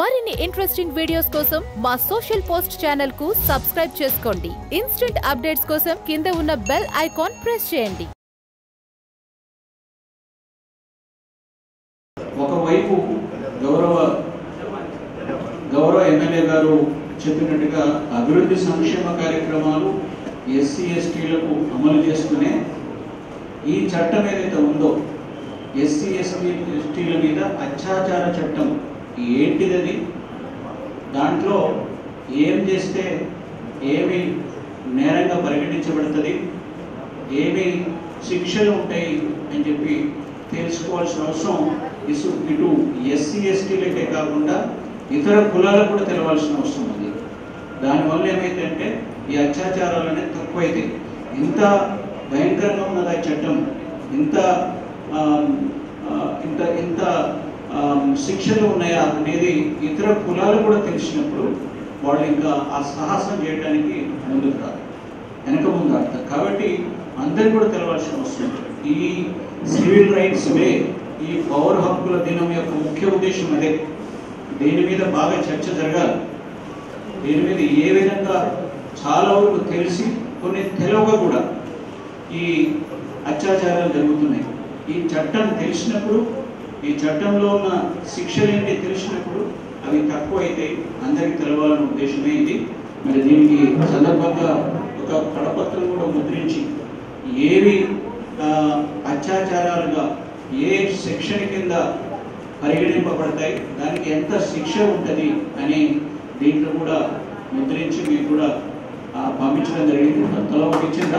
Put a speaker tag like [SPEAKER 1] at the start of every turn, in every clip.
[SPEAKER 1] మరిన్ని interesting videos కోసం మా సోషల్ పోస్ట్ ఛానల్ కు సబ్స్క్రైబ్ చేసుకోండి ఇన్స్టెంట్ అప్డేట్స్ కోసం కింద ఉన్న బెల్ ఐకాన్ ప్రెస్ చేయండి
[SPEAKER 2] ఒకవైపు గౌరవ గౌరవ ఎమ్మెల్యే గారు చెప్పినట్టుగా అభివృద్ధి సంక్షేమ కార్యక్రమాలు ఎస్సీ ఎస్టీలకు అమలు చేస్తూనే ఈ చట్టం ఏదైతే ఉందో ఎస్సీ ఎస్టీ ఎస్టీల మీద అత్యాచార చట్టం ఏంటిదది దాంట్లో ఏం చేస్తే ఏమి నేరంగా పరిగణించబడుతుంది ఏమి శిక్షలు ఉంటాయి అని చెప్పి తెలుసుకోవాల్సిన అవసరం ఇసు ఇటు ఎస్సీ ఎస్టీలకే కాకుండా ఇతర కులాలకు కూడా తెలవాల్సిన అవసరం ఉంది దానివల్ల ఏమైందంటే ఈ అత్యాచారాలు అనేది తక్కువైతాయి ఇంత భయంకరంగా ఉన్నది ఆ చట్టం ఇంత ఆమ్, ఆ, ఇంత ఇంత ఆమ్, శిక్షలు ఉన్నాయా అనేది ఇతర కులాలు కూడా తెలిసినప్పుడు వాళ్ళు ఇంకా ఆ సాహసం చేయడానికి ముందుకు రాదు వెనక ముందు ఆడతారు కాబట్టి అందరికీ కూడా తెలవాల్సిన అవసరం ఉంది. ఈ సివిల్ రైట్స్ డే ఈ పౌర హక్కుల దినం యొక్క ముఖ్య ఉద్దేశం అదే దీని మీద బాగా చర్చ జరగాలి దీని మీద ఏ విధంగా చాలా వరకు తెలిసి కొన్ని తెలవక కూడా ఈ అత్యాచారాలు జరుగుతున్నాయి ఈ చట్టం తెలిసినప్పుడు ఈ చట్టంలో ఉన్న శిక్షలు ఏంటి తెలిసినప్పుడు అవి తక్కువ అయితే అందరికి తెలవాలనే ఉద్దేశమే ఇది మరి దీనికి సందర్భంగా ఒక కడపత్రం కూడా ముద్రించి ఏవి ఆ, అత్యాచారాలుగా ఏ సెక్షన్ కింద పరిగణింపబడతాయి దానికి ఎంత శిక్ష ఉంటుంది అని దీంట్లో కూడా ముద్రించి మీకు కూడా ఆ, పంపించడం జరిగింది తల ఇచ్చిందా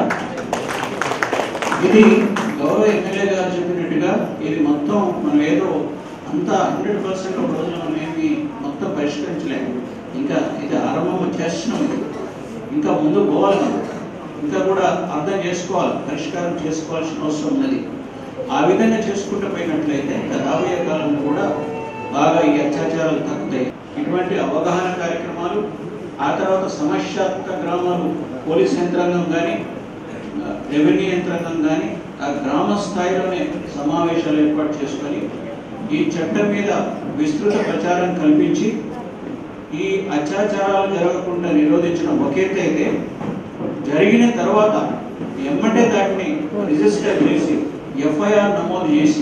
[SPEAKER 2] ఇది గౌరవ ఎమ్మెల్యే గారు చెప్పినట్టుగా ఇది మొత్తం మనం ఏదో అంతా హండ్రెడ్ పర్సెంట్ ఒక రోజున మనం ఏమి మొత్తం పరిష్కరించలేము ఇంకా ఇది ఆరంభం చేస్తున్నాం ఇది. ఇంకా ముందు పోవాలి మనం. ఇంకా కూడా అర్థం చేసుకోవాలి పరిష్కారం చేసుకోవాల్సిన అవసరం ఉన్నది ఆ విధంగా చేసుకుంటూ పోయినట్లయితే ఇంకా రాబోయే కాలంలో కూడా బాగా ఈ అత్యాచారాలు తగ్గుతాయి ఇటువంటి అవగాహన కార్యక్రమాలు ఆ తర్వాత సమస్యాత్మక గ్రామాలు పోలీస్ యంత్రాంగం కానీ రెవెన్యూ యంత్రాంగం కానీ ఆ గ్రామ స్థాయిలోనే సమావేశాలు ఏర్పాటు చేసుకొని ఈ చట్టం మీద విస్తృత ప్రచారం కల్పించి ఈ అత్యాచారాలు జరగకుండా నిరోధించడం ఒకేతే అయితే జరిగిన తర్వాత ఎమ్మటే దాటిని రిజిస్టర్ చేసి ఎఫ్ఐఆర్ నమోదు చేసి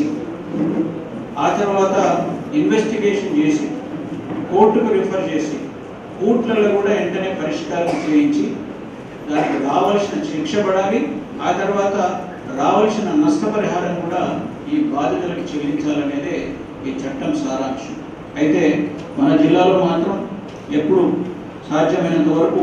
[SPEAKER 2] ఆ తర్వాత ఇన్వెస్టిగేషన్ చేసి కోర్టుకు రిఫర్ చేసి కోర్టులలో కూడా వెంటనే పరిష్కారం చేయించి దానికి రావాల్సిన శిక్ష పడాలి ఆ తర్వాత రావాల్సిన నష్టపరిహారం కూడా ఈ బాధితులకు చెల్లించాలనేదే ఈ చట్టం సారాంశం అయితే మన జిల్లాలో మాత్రం ఎప్పుడు సాధ్యమైనంత వరకు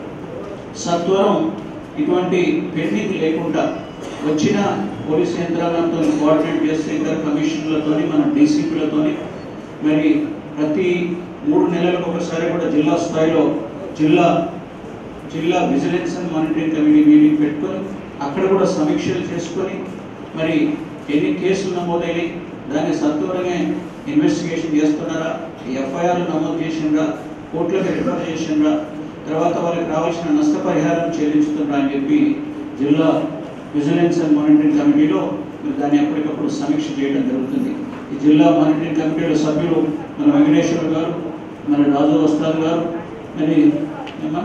[SPEAKER 2] సత్వరం ఇటువంటి పెండింగ్ లేకుండా వచ్చిన పోలీస్ యంత్రాంగంతో కోఆర్డినేట్ చేస్తే ఇతర కమిషన్లతోని మన డీసీపీలతోని మరి ప్రతి మూడు నెలలకు ఒకసారి కూడా జిల్లా స్థాయిలో జిల్లా జిల్లా vigilance and monitoring committee meeting పెట్టుకొని అక్కడ కూడా సమీక్షలు చేసుకొని మరి ఎన్ని కేసులు నమోదైనాయి దాన్ని సత్వరంగా ఇన్వెస్టిగేషన్ చేస్తున్నారా ఎఫ్ఐఆర్ నమోదు చేసిండ్రా కోర్టులకు రిఫర్ చేసిండ్రా తర్వాత వాళ్ళకి రావాల్సిన నష్టపరిహారం చెల్లించుతున్నారా అని చెప్పి జిల్లా విజిలెన్స్ అండ్ మానిటరింగ్ కమిటీలో మరి దాన్ని ఎప్పటికప్పుడు సమీక్ష చేయడం జరుగుతుంది ఈ జిల్లా మానిటరింగ్ కమిటీలో సభ్యులు మన వెంకటేశ్వర గారు మన రాజు వస్తాద్ గారు మరి ఏమ్మా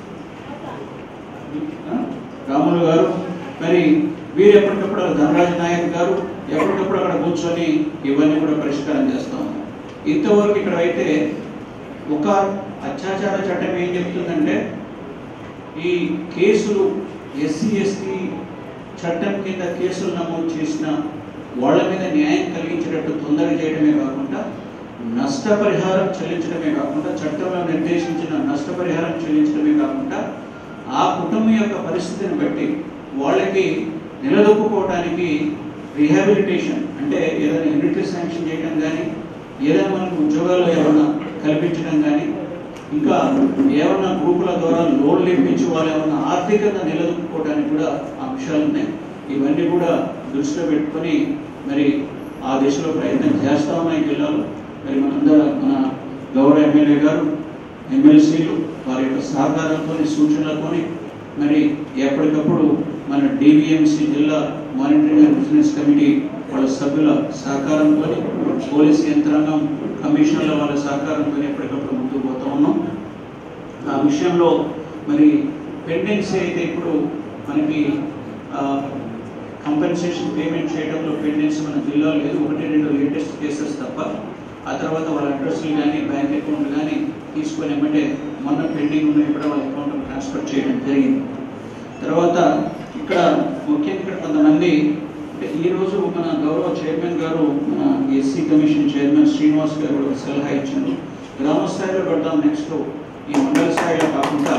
[SPEAKER 2] ఆ? రాములు గారు మరి వీరు ఎప్పటికప్పుడు ధనరాజ్ నాయక్ గారు ఎప్పటికప్పుడు అక్కడ కూర్చొని ఇవన్నీ కూడా పరిష్కారం చేస్తా ఉన్నాం ఇంతవరకు ఇక్కడ అయితే ఒక అత్యాచార చట్టం ఏం చెప్తుందంటే ఈ కేసులు ఎస్సీ ఎస్టీ చట్టం కింద కేసులు నమోదు చేసిన వాళ్ళ మీద న్యాయం కలిగించేటట్టు తొందర చేయడమే కాకుండా నష్టపరిహారం చెల్లించడమే కాకుండా చట్టంలో నిర్దేశించిన నష్టపరిహారం చెల్లించడమే కాకుండా ఆ కుటుంబం యొక్క పరిస్థితిని బట్టి వాళ్ళకి నిలదొక్కుకోవడానికి రీహాబిలిటేషన్ అంటే ఏదైనా యూనిటరీ శాంక్షన్ చేయడం కానీ ఏదైనా మనకు ఉద్యోగాలు ఏమైనా కల్పించడం కానీ ఇంకా ఏమన్నా గ్రూపుల ద్వారా లోన్లు ఇప్పించి వాళ్ళు ఏమన్నా ఆర్థికంగా నిలదొక్కుకోవడానికి కూడా అంశాలు ఉన్నాయి ఇవన్నీ కూడా దృష్టిలో పెట్టుకొని మరి ఆ దిశలో ప్రయత్నం చేస్తా ఉన్నాయి జిల్లాలో మరి మనందరం మన గౌరవ ఎమ్మెల్యే గారు ఎమ్మెల్సీలు వారి యొక్క సహకారంతో సూచనలతోని మరి ఎప్పటికప్పుడు మన డివిఎంసి జిల్లా మానిటరింగ్ అండ్ బిజినెస్ కమిటీ వాళ్ళ సభ్యుల సహకారంతో పోలీస్ యంత్రాంగం కమిషన్ల వాళ్ళ సహకారంతో ఎప్పటికప్పుడు ముందుకు పోతూ ఉన్నాం ఆ విషయంలో మరి పెండెన్సీ అయితే ఇప్పుడు మనకి కంపెన్సేషన్ పేమెంట్ చేయడంలో పెండెన్సీ మన జిల్లాలో లేదు ఒకటి రెండు లేటెస్ట్ కేసెస్ తప్ప ఆ తర్వాత వాళ్ళ అడ్రస్లు కానీ బ్యాంక్ అకౌంట్ కానీ తీసుకొని ఎమ్మటే మొన్న పెండింగ్ ఉన్న కూడా వాళ్ళ అకౌంట్ ట్రాన్స్ఫర్ చేయడం జరిగింది తర్వాత ఇక్కడ ముఖ్యంగా ఇక్కడ కొంతమంది అంటే ఈరోజు మన గౌరవ చైర్మన్ గారు మన ఎస్సీ కమిషన్ చైర్మన్ శ్రీనివాస్ గారు కూడా ఒక సలహా ఇచ్చారు గ్రామ స్థాయిలో పెడదాం నెక్స్ట్ ఈ మండల స్థాయిలో కాకుండా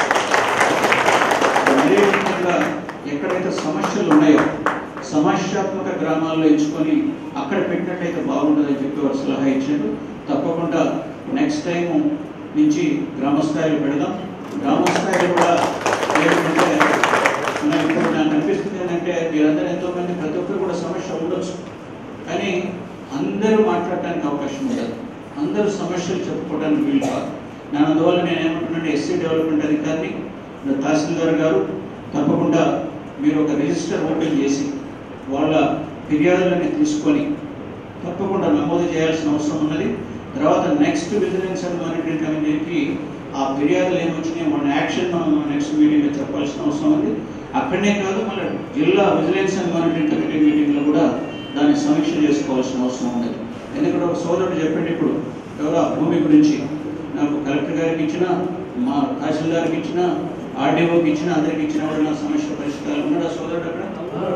[SPEAKER 2] మరీ ముఖ్యంగా ఎక్కడైతే సమస్యలు ఉన్నాయో సమస్యాత్మక గ్రామాల్లో ఎంచుకొని అక్కడ పెట్టినట్టయితే బాగుంటుందని చెప్పి వారు సలహా ఇచ్చారు తప్పకుండా నెక్స్ట్ టైం నుంచి గ్రామ స్థాయిలో పెడదాం గ్రామ స్థాయిలో కూడా ఏంటంటే మనం ఇప్పుడు నాకు అనిపిస్తుంది ఏంటంటే మీరందరూ ఎంతో మంది ప్రతి ఒక్కరు కూడా సమస్య ఉండొచ్చు కానీ అందరూ మాట్లాడటానికి అవకాశం ఉండదు అందరూ సమస్యలు చెప్పుకోవడానికి వీలు కాదు నేను అందువల్ల నేను ఏమంటున్నాను ఎస్సీ డెవలప్మెంట్ అధికారిని తహసీల్దార్ గారు తప్పకుండా మీరు ఒక రిజిస్టర్ ఓపెన్ చేసి వాళ్ళ ఫిర్యాదులని తీసుకొని తప్పకుండా నమోదు చేయాల్సిన అవసరం ఉన్నది తర్వాత నెక్స్ట్ విజిలెన్స్ అండ్ మానిటరింగ్ కమిటీకి ఆ ఫిర్యాదులు ఏమొచ్చినాయి మన యాక్షన్ మనం నెక్స్ట్ మీటింగ్లో చెప్పాల్సిన అవసరం ఉంది అక్కడనే కాదు మన జిల్లా విజిలెన్స్ అండ్ మానిటరింగ్ కమిటీ మీటింగ్లో కూడా దాన్ని సమీక్ష చేసుకోవాల్సిన అవసరం ఉంది ఎందుకంటే ఒక సోదరుడు చెప్పండి ఇప్పుడు ఎవరో ఆ భూమి గురించి నాకు కలెక్టర్ గారికి ఇచ్చిన మా తహసీల్దార్కి ఇచ్చిన ఆర్డీఓకి ఇచ్చిన అందరికి ఇచ్చిన కూడా నా సమస్య పరిష్కారం ఉన్నాడు ఆ సోదరుడు అక్కడ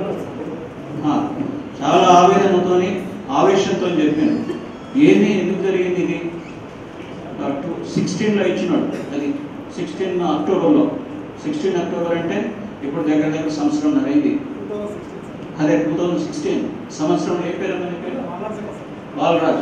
[SPEAKER 2] ఆ, చాలా ఆవేదనతోని ఆవేశంతో చెప్పాను ఏంది ఎందుకు జరిగింది ఇది టూ సిక్స్టీన్లో ఇచ్చినాడు అది సిక్స్టీన్ అక్టోబర్లో సిక్స్టీన్ అక్టోబర్ అంటే ఇప్పుడు దగ్గర దగ్గర సంవత్సరం అయింది అదే టూ థౌజండ్ సిక్స్టీన్ సంవత్సరం ఏ పేరు అన్న నీ పేరు బాలరాజ్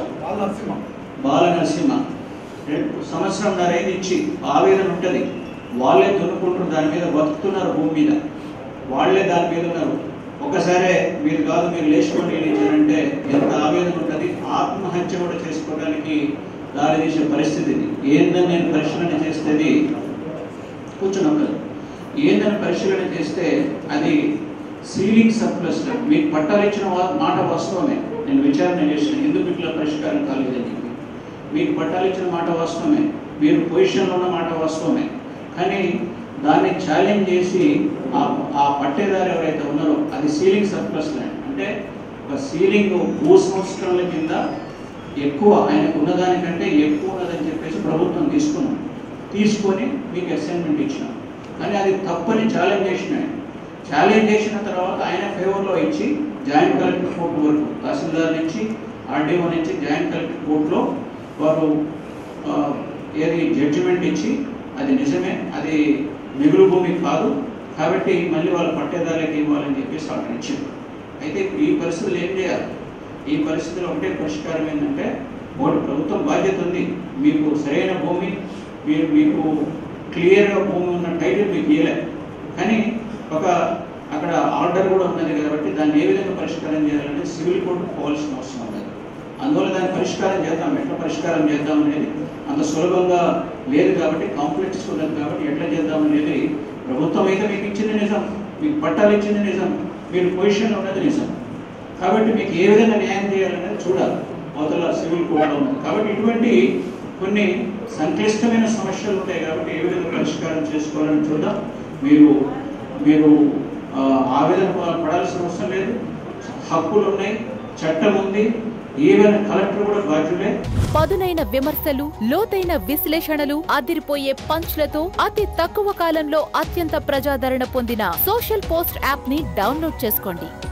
[SPEAKER 2] బాల నరసింహ రెండు సంవత్సరం నరైంది ఇచ్చి ఆవేదన ఉంటుంది వాళ్ళే దున్నుకుంటారు దాని మీద బతుకుతున్నారు భూమి మీద వాళ్ళే దాని మీద ఉన్నారు ఒకసారే మీరు కాదు మీరు లేచుకొని ఇచ్చారంటే ఎంత ఆవేదన ఉంటుంది ఆత్మహత్య కూడా చేసుకోవడానికి దారి తీసే పరిస్థితి ఇది ఏందని నేను పరిశీలన చేస్తేది కూర్చున్నప్పుడు ఏందని పరిశీలన చేస్తే అది సీలింగ్ సర్ప్లస్ మీకు పట్టాలు ఇచ్చిన వా- మాట వాస్తవమే నేను విచారణ చేసిన ఎందుకు ఇట్లా పరిష్కారం కాలేదని చెప్పి మీకు పట్టాలు ఇచ్చిన మాట వాస్తవమే మీరు పొజిషన్లో ఉన్న మాట వాస్తవమే కానీ దాన్ని ఛాలెంజ్ చేసి ఆ ఆ పట్టేదారు ఎవరైతే ఉన్నారో అది సీలింగ్ సర్ప్లస్ ల్యాండ్ అంటే ఒక సీలింగ్ భూ సంస్కరణల కింద ఎక్కువ ఆయనకు ఉన్నదానికంటే ఎక్కువ ఉన్నదని చెప్పేసి ప్రభుత్వం తీసుకున్నాం తీసుకొని మీకు అసైన్మెంట్ ఇచ్చినాం కానీ అది తప్పని ఛాలెంజ్ చేసిన ఆయన ఛాలెంజ్ చేసిన తర్వాత ఆయన ఫేవర్లో ఇచ్చి జాయింట్ కలెక్టర్ కోర్టు వరకు తహసీల్దార్ నుంచి ఆర్డీఓ నుంచి జాయింట్ కలెక్టర్ కోర్టులో వారు ఆ, ఏది జడ్జిమెంట్ ఇచ్చి అది నిజమే అది మిగులు భూమి కాదు కాబట్టి మళ్ళీ వాళ్ళ పట్టేదారులకు ఇవ్వాలని చెప్పేసి ఆర్డర్ ఇచ్చారు అయితే ఈ పరిస్థితులు ఏం చేయాలి ఈ పరిస్థితిలో ఒకటే పరిష్కారం ఏంటంటే ఒకటి ప్రభుత్వం బాధ్యత ఉంది మీకు సరైన భూమి మీరు మీకు క్లియర్గా భూమి ఉన్న టైటిల్ మీకు ఇవ్వలే కానీ ఒక అక్కడ ఆర్డర్ కూడా ఉన్నది కాబట్టి దాన్ని ఏ విధంగా పరిష్కారం చేయాలంటే సివిల్ కోర్టు పోవాల్సిన అవసరం ఉంది అందువల్ల దాన్ని పరిష్కారం చేద్దాం ఎట్లా పరిష్కారం చేద్దాం అనేది అంత సులభంగా లేదు కాబట్టి కాంప్లెక్స్ ఉన్నది కాబట్టి ఎట్లా చేద్దాం అనేది ప్రభుత్వం అయితే మీకు ఇచ్చింది నిజం మీకు పట్టాలు ఇచ్చింది నిజం మీరు పొజిషన్లో ఉన్నది నిజం కాబట్టి మీకు ఏ విధంగా న్యాయం చేయాలనేది చూడాలి అవతల సివిల్ కోర్టులో ఉన్నది కాబట్టి ఇటువంటి కొన్ని సంక్లిష్టమైన సమస్యలు ఉంటాయి కాబట్టి ఏ విధంగా పరిష్కారం చేసుకోవాలని చూద్దాం మీరు మీరు ఆ, ఆవేదన ప- పడాల్సిన అవసరం లేదు హక్కులు ఉన్నాయి చట్టం ఉంది ఈవెన్ కలెక్టర్ కూడా బాధ్యులే
[SPEAKER 1] పదునైన విమర్శలు లోతైన విశ్లేషణలు అదిరిపోయే పంచ్లతో అతి తక్కువ కాలంలో అత్యంత ప్రజాదరణ పొందిన సోషల్ పోస్ట్ యాప్ ని డౌన్లోడ్ చేసుకోండి